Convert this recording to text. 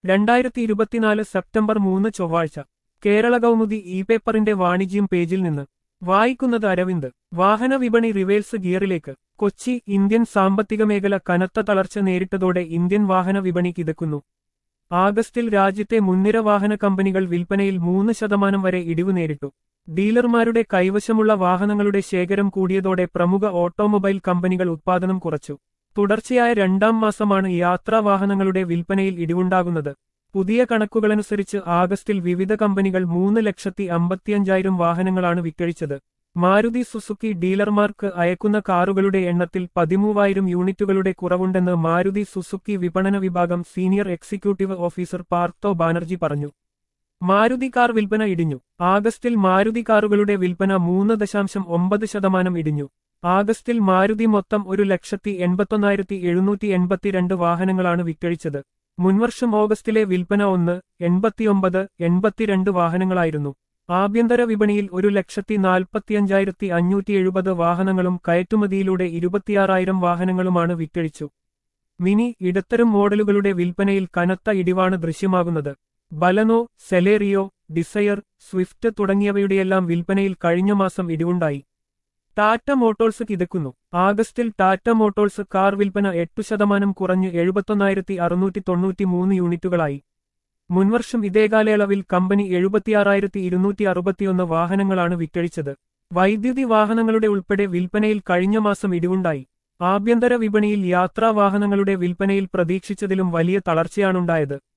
രണ്ടായിരത്തി ഇരുപത്തിനാല് സെപ്റ്റംബർ മൂന്ന് ചൊവ്വാഴ്ച കേരള കൗമുദി ഇ പേപ്പറിന്റെ വാണിജ്യം പേജിൽ നിന്ന് വായിക്കുന്നത് അരവിന്ദ് വാഹന വിപണി റിവേഴ്സ് ഗിയറിലേക്ക് കൊച്ചി ഇന്ത്യൻ സാമ്പത്തിക മേഖല കനത്ത തളർച്ച നേരിട്ടതോടെ ഇന്ത്യൻ വാഹന വിപണി കിതക്കുന്നു ആഗസ്റ്റിൽ രാജ്യത്തെ മുൻനിര വാഹന കമ്പനികൾ വിൽപ്പനയിൽ മൂന്ന് ശതമാനം വരെ ഇടിവ് നേരിട്ടു ഡീലർമാരുടെ കൈവശമുള്ള വാഹനങ്ങളുടെ ശേഖരം കൂടിയതോടെ പ്രമുഖ ഓട്ടോമൊബൈൽ കമ്പനികൾ ഉത്പാദനം കുറച്ചു തുടർച്ചയായ രണ്ടാം മാസമാണ് യാത്രാ വാഹനങ്ങളുടെ വിൽപ്പനയിൽ ഇടിവുണ്ടാകുന്നത് പുതിയ കണക്കുകളനുസരിച്ച് ആഗസ്റ്റിൽ വിവിധ കമ്പനികൾ മൂന്ന് ലക്ഷത്തി അമ്പത്തിയഞ്ചായിരം വാഹനങ്ങളാണ് വിറ്റഴിച്ചത് മാരുതി സുസുക്കി ഡീലർമാർക്ക് അയക്കുന്ന കാറുകളുടെ എണ്ണത്തിൽ പതിമൂവായിരം യൂണിറ്റുകളുടെ കുറവുണ്ടെന്ന് മാരുതി സുസുക്കി വിപണന വിഭാഗം senior executive officer Partho Banerjee പറഞ്ഞു മാരുതി കാർ വിൽപ്പന ഇടിഞ്ഞു ആഗസ്റ്റിൽ മാരുതി കാറുകളുടെ വിൽപ്പന മൂന്ന് ദശാംശം ഒമ്പത് ശതമാനം ഇടിഞ്ഞു ആഗസ്റ്റിൽ മാരുതി മൊത്തം ഒരു ലക്ഷത്തി എൺപത്തൊന്നായിരത്തി എഴുന്നൂറ്റി എൺപത്തിരണ്ട് വാഹനങ്ങളാണ് വിറ്റഴിച്ചത് മുൻവർഷം ഓഗസ്റ്റിലെ വിൽപ്പന ഒന്ന് എൺപത്തിയൊമ്പത് എൺപത്തിരണ്ട് വാഹനങ്ങളായിരുന്നു ആഭ്യന്തര വിപണിയിൽ ഒരു ലക്ഷത്തി നാൽപ്പത്തിയഞ്ചായിരത്തി അഞ്ഞൂറ്റി എഴുപത് വാഹനങ്ങളും കയറ്റുമതിയിലൂടെ ഇരുപത്തിയാറായിരം വാഹനങ്ങളുമാണ് വിറ്റഴിച്ചു മിനി ഇടത്തരം മോഡലുകളുടെ വിൽപ്പനയിൽ കനത്ത ഇടിവാണ് ദൃശ്യമാകുന്നത് ബലനോ സെലേറിയോ ഡിസയർ സ്വിഫ്റ്റ് തുടങ്ങിയവയുടെയെല്ലാം വിൽപ്പനയിൽ കഴിഞ്ഞ മാസം ഇടിവുണ്ടായി ടാറ്റ മോട്ടോഴ്സ് കിതക്കുന്നു ആഗസ്റ്റിൽ ടാറ്റ മോട്ടോഴ്സ് കാർ വിൽപ്പന എട്ടു ശതമാനം കുറഞ്ഞ് എഴുപത്തൊന്നായിരത്തി അറുന്നൂറ്റി തൊണ്ണൂറ്റി മൂന്ന് യൂണിറ്റുകളായി മുൻവർഷം ഇതേ കാലയളവിൽ കമ്പനി എഴുപത്തിയാറായിരത്തി ഇരുന്നൂറ്റി അറുപത്തിയൊന്ന് വാഹനങ്ങളാണ് വിറ്റഴിച്ചത് വൈദ്യുതി വാഹനങ്ങളുടെ ഉൾപ്പെടെ വിൽപ്പനയിൽ കഴിഞ്ഞ മാസം ഇടിവുണ്ടായി ആഭ്യന്തര വിപണിയിൽ യാത്രാ വാഹനങ്ങളുടെ വിൽപ്പനയിൽ പ്രതീക്ഷിച്ചതിലും വലിയ തളർച്ചയാണുണ്ടായത്